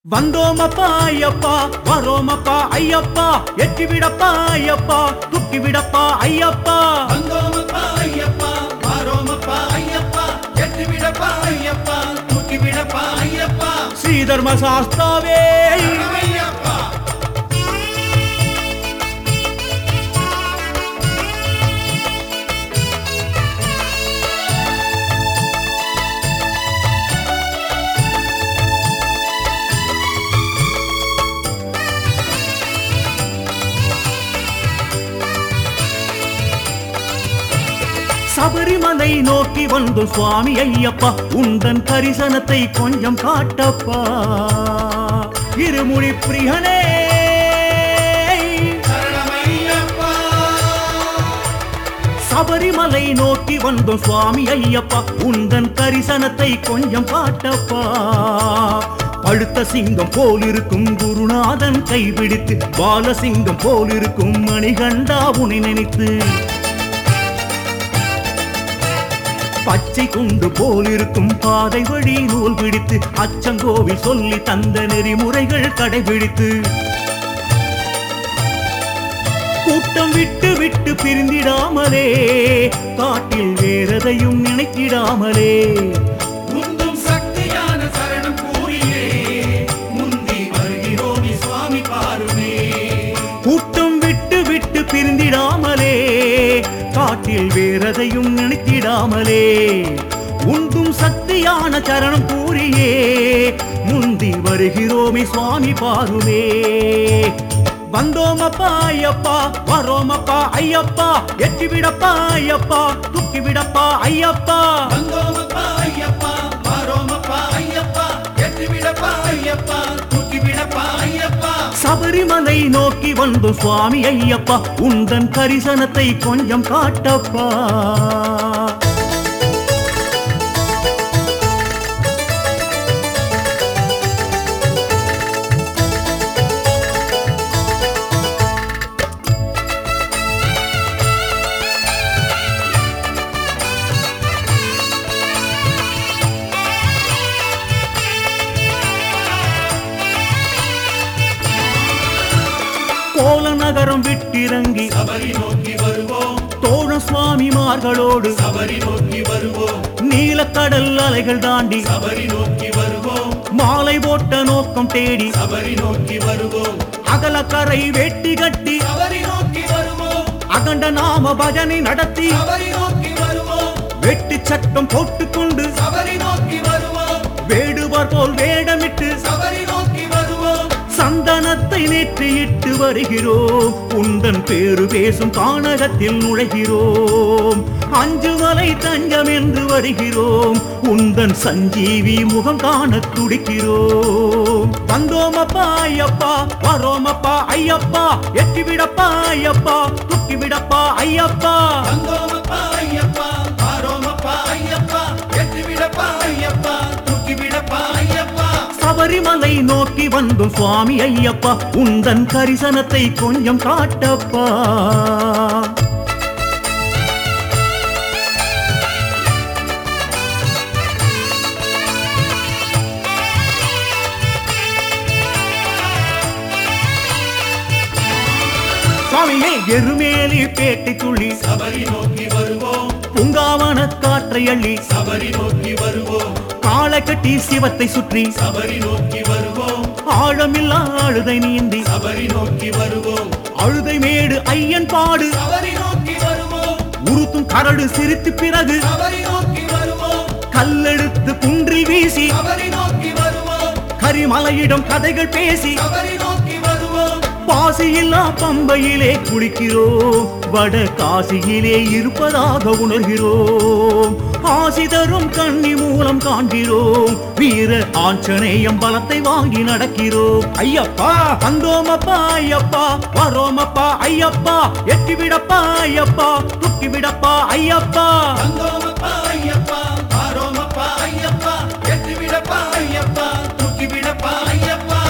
வந்தோமப்பா ஐயப்பா வரோமப்பா ஐயப்பா எட்டி விடப்பா ஐயப்பா துக்கி விடப்பா ஐயப்பா வந்தோமப்பா ஐயப்பா வாரோமப்பா ஐயப்பா எட்டு விடப்பா ஐயப்பா தூக்கி விடப்பா ஐயப்பா ஸ்ரீதர்ம சாஸ்தாவே ஐயப்பா சபரிமலை நோக்கி வந்து சுவாமி ஐயப்பா உந்தன் தரிசனத்தை கொஞ்சம் காட்டப்பா இருமுடி பிரியனே சரணமையப்பா சபரிமலை நோக்கி வந்தோம் சுவாமி ஐயப்பா உந்தன் தரிசனத்தை கொஞ்சம் காட்டப்பா பழுத்த சிங்கம் போல் இருக்கும் குருநாதன் கைபிடித்து பாலசிங்கம் போல் இருக்கும் மணிகண்டா உனை நினைத்து பச்சை குண்டு போல் இருக்கும் பாதை வழி நூல் பிடித்து அச்சங்கோவில் சொல்லி தந்த நெறிமுறைகள் கடைபிடித்து கூட்டம் விட்டு விட்டு பிரிந்திடாமலே காட்டில் வேறதையும் நினைத்திடாமலே முந்தும் சக்தியான சரணம் கூறியே முந்தி வருகிறோமி சுவாமி பாருமே கூட்டம் விட்டு விட்டு பிரிந்திடாமலே காட்டில் வேறதையும் நினைத்திடாமலே உண்டும் சக்தியான சரணம் கூறியே முந்தி வருகிறோமே சுவாமி பாருமே வந்தோமப்பா ஐயப்பா வரோமப்பா ஐயப்பா எட்டி விடப்பா ஐயப்பா துக்கி விடப்பா ஐயப்பா வந்தோமப்பா ஐயப்பா வாரோமப்பா ஐயப்பா எட்டு விடப்பா ஐயப்பா தூக்கி விடப்பா ஐயப்பா சபரிமலை நோக்கி வந்தோம் சுவாமி ஐயப்பா உந்தன் தரிசனத்தை கொஞ்சம் காட்டப்பா கோல நகரம் விட்டிறங்கி சபரி நோக்கி வருவோம் தோழ சுவாமிமார்களோடு சபரி நோக்கி வருவோம் நீலக்கடல் அலைகள் தாண்டி சபரி நோக்கி வருவோம் மாலை போட்ட நோக்கம் தேடி சபரி நோக்கி வருவோம் அகலக்கரை வெட்டி கட்டி சபரி நோக்கி வருவோம் அகண்ட நாம பஜனை நடத்தி சபரி நோக்கி வருவோம் வெட்டி சட்டம் போட்டுக்கொண்டு சபரி நோக்கி வருவோம் வேடுவர் போல் வேடமிட்டு சபரி நோக்கி வருவோம் சந்தனத்தை நெற்றியிட்டு வருகிறோம் உந்தன் பேரு பேசும் கானகத்தில் நுழைகிறோம் அஞ்சுமலை தஞ்சம் என்று வருகிறோம் உந்தன் சஞ்சீவி முகம் காண துடிக்கிறோம் வந்தோமப்பா ஐயப்பா வரோமப்பா ஐயப்பா எட்டி விடப்பா ஐயப்பா துக்கி விடப்பா ஐயப்பா வந்தோமப்பா ஐயப்பா வாரோமப்பா ஐயப்பா எட்டு விடப்பா ஐயப்பா தூக்கி விடப்பா ஐயப்பா சபரிமலை நோக்கி வந்தோம் சுவாமி ஐயப்பா உந்தன் கரிசனத்தை கொஞ்சம் காட்டப்பா சுவாமியே எருமேலி பேட்டை துள்ளி சபரி நோக்கி வருவோம் பூங்காவன காற்றை அள்ளி சபரி நோக்கி வருவோம் காலை கட்டி சிவத்தை சுற்றி சபரி நோக்கி வருவோம் ஆழமில்லா அழுதை நீந்தி சபரி நோக்கி வருவோம் அழுதை மேடு ஐயன் பாடு சபரி நோக்கி வருவோம் உருத்தும் கரடு சிரித்து பிறகு சபரி நோக்கி வருவோம் கல்லெடுத்து குன்றில் வீசி சபரி நோக்கி வருவோம் கரிமலையிடம் கதைகள் பேசி சபரி நோக்கி வருவோம் பாசியில்லா பம்பையிலே குளிக்கிறோம் வட காசியிலே இருப்பதாக உணர்கிறோம் ஆசி தரும் கண்ணி மூலம் காண்கிறோம் வீர ஆஞ்சநேயம் பலத்தை வாங்கி நடக்கிறோம் ஐயப்பா வந்தோமப்பா ஐயப்பா வரோமப்பா ஐயப்பா எட்டி விடப்பா ஐயப்பா துக்கி விடப்பா ஐயப்பா வந்தோமப்பா ஐயப்பா வாரோமப்பா ஐயப்பா எட்டு விடப்பா ஐயப்பா தூக்கி விடப்பா ஐயப்பா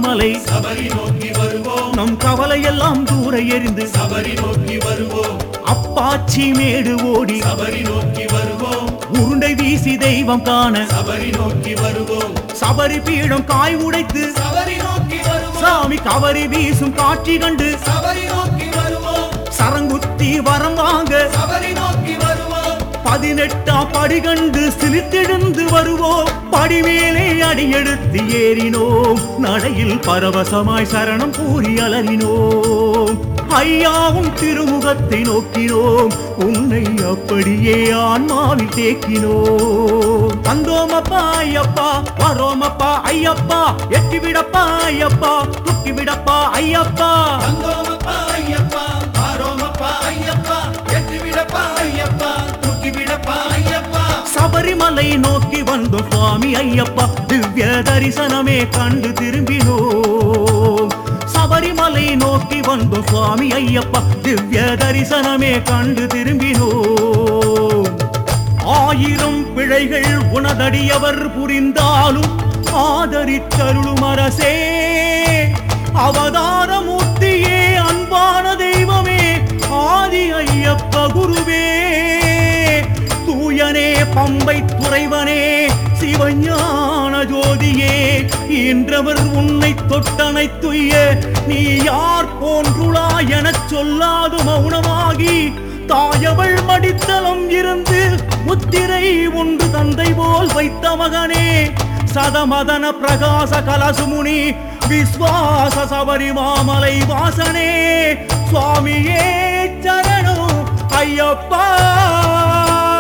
பருவமலை சபரி நோக்கி வருவோம் நம் கவலையெல்லாம் தூர எறிந்து சபரி நோக்கி வருவோம் அப்பாச்சி மேடு ஓடி சபரி நோக்கி வருவோம் உருண்டை வீசி தெய்வம் காண சபரி நோக்கி வருவோம் சபரி பீடம் காய் உடைத்து சபரி நோக்கி வருவோம் சாமி கவரி வீசும் காட்சி கண்டு சபரி நோக்கி வருவோம் சரங்குத்தி வரம் வாங்க சபரி நோக்கி வருவோம் பதினெட்டாம் படி கண்டு சிலித்தெழுந்து வருவோம் படிமேலே அடியெடுத்து ஏறினோம் நடையில் பரவசமாய் சரணம் கூறி அலறினோம் ஐயாவும் திருமுகத்தை நோக்கினோம் உன்னை அப்படியே ஆன்மாவில் தேக்கினோம் வந்தோமப்பா ஐயப்பா வரோமப்பா ஐயப்பா எட்டி விடப்பா ஐயப்பா துக்கி விடப்பா ஐயப்பா வந்தோமப்பா ஐயப்பா வாரோமப்பா ஐயப்பா எட்டு விடப்பா ஐயப்பா தூக்கி விடப்பா ஐயப்பா சபரிமலை நோக்கி வந்தோம் சுவாமி ஐயப்பா திவ்ய தரிசனமே கண்டு திரும்பினோம் சபரிமலை நோக்கி வந்தோம் சுவாமி ஐயப்பா திவ்ய தரிசனமே கண்டு திரும்பினோம் ஆயிரம் பிழைகள் உனதடியவர் புரிந்தாலும் ஆதரித்தருளும் அரசே அவதாரமூர்த்தியே அன்பான தெய்வமே ஆதி ஐயப்ப குருவே தூயனே பம்பை துறைவனே சிவஞான ஜோதியே இன்றவர் உன்னை தொட்டனை துய்ய நீ யார் போன்றுளா எனச் சொல்லாது மௌனமாகி தாயவள் மடித்தலம் இருந்து முத்திரை உண்டு தந்தை போல் வைத்த மகனே சதமதன பிரகாச கலசுமுனி விஸ்வாச சபரி மாமலை வாசனே சுவாமியே சரணம் ஐயப்பா